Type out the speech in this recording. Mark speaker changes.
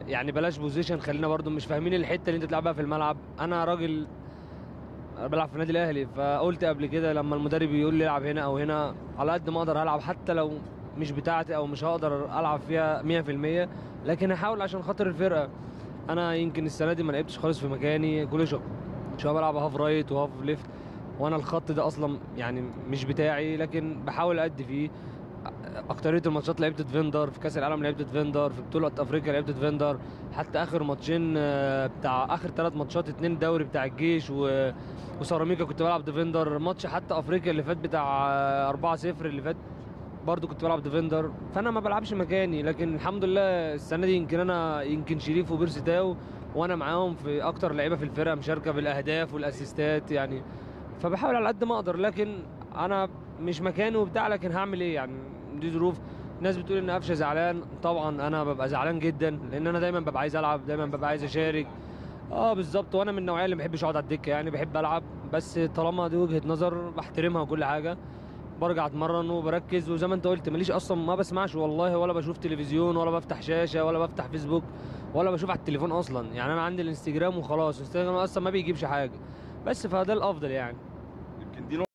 Speaker 1: يعني بلاش بوزيشن خلينا برضو مش فاهمين الحته اللي انت بتلعبها في الملعب انا راجل بلعب في النادي الاهلي فقلت قبل كده لما المدرب يقول لي العب هنا او هنا على قد ما اقدر هلعب حتى لو مش بتاعتي او مش هقدر العب فيها 100% لكن هحاول عشان خاطر الفرقه انا يمكن السنه دي ما لعبتش خالص في مكاني كل شويه شويه بلعب هاف رايت وهاف ليفت وانا الخط ده اصلا يعني مش بتاعي لكن بحاول ادي فيه اكتريه الماتشات لعبت فيندر في كاس العالم لعبت فيندر في بطوله افريقيا لعبت فيندر حتى اخر ماتشين آه، بتاع اخر ثلاث ماتشات اتنين دوري بتاع الجيش و... وسيراميكا كنت بلعب ديفندر ماتش حتى افريقيا اللي فات بتاع آه، 4 0 اللي فات برضو كنت بلعب ديفندر فانا ما بلعبش مكاني لكن الحمد لله السنه دي يمكن انا يمكن شريف وبيرسي تاو وانا معاهم في اكتر لعيبه في الفرقه مشاركه بالاهداف والاسيستات يعني فبحاول على قد ما اقدر لكن انا مش مكاني وبتاع لكن هعمل ايه يعني دي ظروف ناس بتقول ان قفشه زعلان طبعا انا ببقى زعلان جدا لان انا دايما ببقى عايز العب دايما ببقى عايز اشارك اه بالظبط وانا من النوعيه اللي ما بحبش اقعد على الدكه يعني بحب العب بس طالما دي وجهه نظر بحترمها وكل حاجه برجع اتمرن وبركز وزي ما انت قلت ماليش اصلا ما بسمعش والله ولا بشوف تلفزيون ولا بفتح شاشه ولا بفتح فيسبوك ولا بشوف على التليفون اصلا يعني انا عندي الانستجرام وخلاص الانستجرام اصلا ما بيجيبش حاجه بس فده الافضل يعني
Speaker 2: يمكن دي